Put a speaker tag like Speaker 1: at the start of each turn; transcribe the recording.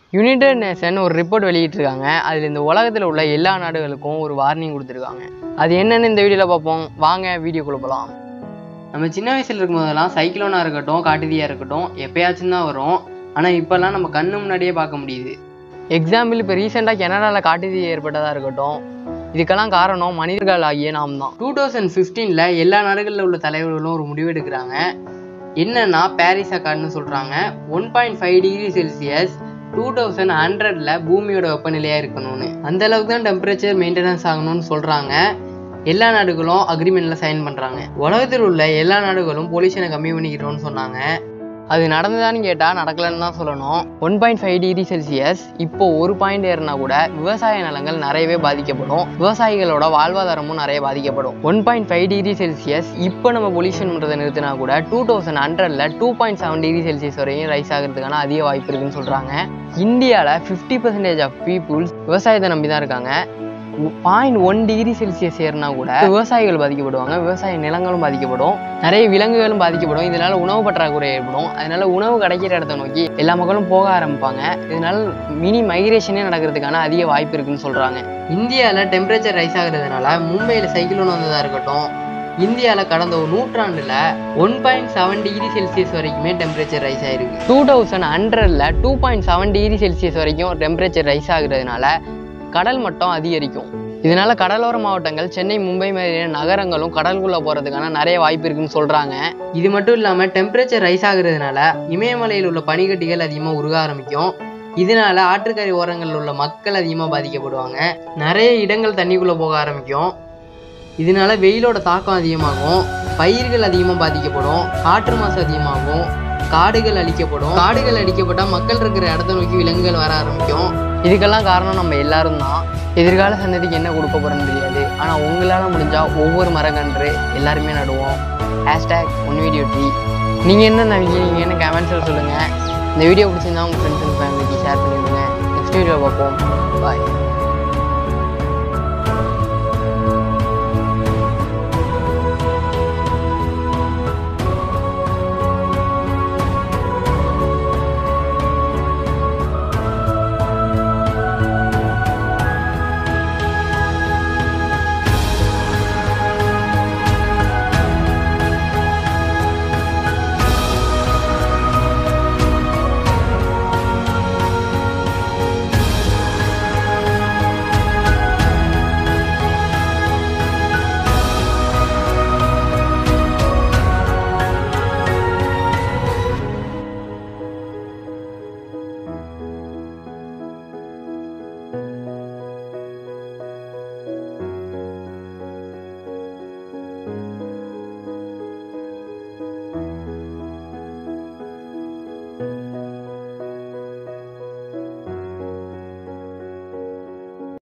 Speaker 1: United nation ஒரு report வெளியிட்டிருக்காங்க அதில் இந்த உலகத்தில் உள்ள எல்லா நாடுகளுக்கும் ஒரு வார்னிங் கொடுத்துருக்காங்க அது என்னன்னு இந்த வீடியோவில் பார்ப்போம் வாங்க வீடியோக்குள்ள போகலாம் நம்ம சின்ன வயசில் இருக்கும்போதெல்லாம் சைக்ளோனாக இருக்கட்டும் காட்டுதீயாக இருக்கட்டும் எப்பயாச்சும் தான் வரும் ஆனால் இப்போல்லாம் நம்ம கண்ணு முன்னாடியே பார்க்க முடியுது எக்ஸாம்பிள் இப்போ ரீசெண்டாக கனடாவில் காட்டுதீ ஏற்பட்டதாக இருக்கட்டும் இதுக்கெல்லாம் காரணம் மனிதர்கள் ஆகிய நாம் தான் டூ தௌசண்ட் ஃபிஃப்டீனில் எல்லா நாடுகளில் உள்ள தலைவர்களும் ஒரு முடிவு எடுக்கிறாங்க என்னன்னா பாரிஸ் அக்கார்டுன்னு சொல்கிறாங்க one point five degree Celsius two thousand ஹண்ட்ரட்ல பூமியோட வெப்பநிலையாக இருக்கணும்னு அந்த அளவுக்கு தான் டெம்பரேச்சர் மெயின்டெனன்ஸ் ஆகணும்னு சொல்கிறாங்க எல்லா நாடுகளும் அக்ரிமெண்ட்ல சைன் பண்ணுறாங்க உலகத்தில் உள்ள எல்லா நாடுகளும் பொல்யூஷனை கம்மி பண்ணிக்கிறோம்னு சொன்னாங்க அது நடந்ததான்னு கேட்டால் நடக்கலன்னு தான் சொல்லணும் one point five degree Celsius இப்போ ஒரு பாயிண்ட் ஏறினா கூட விவசாய நிலங்கள் நிறையவே பாதிக்கப்படும் விவசாயிகளோட வாழ்வாதாரமும் நிறைய பாதிக்கப்படும் one point five degree Celsius இப்போ நம்ம பொல்யூஷன் பண்ணுறதை நிறுத்தினா கூட டூ தௌசண்ட் ஹண்ட்ரட்ல two point seven degree Celsius வரையும் ரைஸ் ஆகிறதுக்கான அதிக வாய்ப்பு இருக்குன்னு சொல்கிறாங்க இந்தியாவில் ஃபிஃப்டி பர்சன்டேஜ் ஆஃப் பீப்புள்ஸ் விவசாயத்தை நம்பி தான் இருக்காங்க பாயிண்ட் ஒன் டிகிரி செல்சியஸ் ஏறினா கூட விவசாயிகள் பாதிக்கப்படுவாங்க விவசாய நிலங்களும் பாதிக்கப்படும் நிறைய விலங்குகளும் பாதிக்கப்படும் இதனால உணவு பற்றாக்குறை ஏற்படும் அதனால உணவு கிடைக்கிற இடத்த நோக்கி எல்லா மக்களும் போக ஆரம்பிப்பாங்க இதனால மினி மைக்ரேஷனே நடக்கிறதுக்கான அதிக வாய்ப்பு இருக்குன்னு சொல்றாங்க இந்தியாவில் டெம்பரேச்சர் ரைஸ் ஆகுறதுனால மும்பையில் சைக்கிளோன் வந்ததா இருக்கட்டும் இந்தியாவில் கடந்த ஒரு நூற்றாண்டுல one point seven degree Celsius வரைக்குமே டெம்பரேச்சர் ரைஸ் ஆயிருக்கு டூ தௌசண்ட் ஹண்ட்ரட்ல two point seven degree Celsius வரைக்கும் டெம்பரேச்சர் ரைஸ் ஆகுறதுனால கடல் மட்டம் அதிகரிக்கும் இதனால கடலோர மாவட்டங்கள் சென்னை மும்பை மாதிரியான நகரங்களும் கடலுக்குள்ள போறதுக்கான நிறைய வாய்ப்பு இருக்குன்னு சொல்றாங்க இது மட்டும் இல்லாம டெம்பரேச்சர் ரைஸ் ஆகுறதுனால இமயமலையில் உள்ள பனிக்கட்டிகள் அதிகமா உருக ஆரம்பிக்கும் இதனால ஆற்றுக்கரை ஓரங்களில் உள்ள மக்கள் அதிகமாக பாதிக்கப்படுவாங்க நிறைய இடங்கள் தண்ணிக்குள்ள போக ஆரம்பிக்கும் இதனால வெயிலோட தாக்கம் அதிகமாகும் பயிர்கள் அதிகமாக பாதிக்கப்படும் காற்று மாசு அதிகமாகும் காடுகள் அழிக்கப்படும் காடுகள் அழிக்கப்பட்டால் மக்கள் இருக்கிற இடத்த நோக்கி விலங்குகள் வர ஆரம்பிக்கும் இதுக்கெல்லாம் காரணம் நம்ம எல்லாரும் தான் எதிர்கால சந்ததிக்கு என்ன கொடுக்க போறோம்னு தெரியாது ஆனால் உங்களால் முடிஞ்சா ஒவ்வொரு மரக்கன்று எல்லாருமே நடுவோம் ஹேஷ்டேக் ஒன் வீடியோ ட்ரீ நீங்கள் என்ன நினைக்கிறீங்கன்னு கமெண்ட்ஸில் சொல்லுங்கள் இந்த வீடியோ பிடிச்சிருந்தா உங்கள் ஃப்ரெண்ட்ஸ் அண்ட் ஃபேமிலிக்கு ஷேர் பண்ணிவிடுங்க நெக்ஸ்ட் வீடியோ பார்ப்போம் பாய்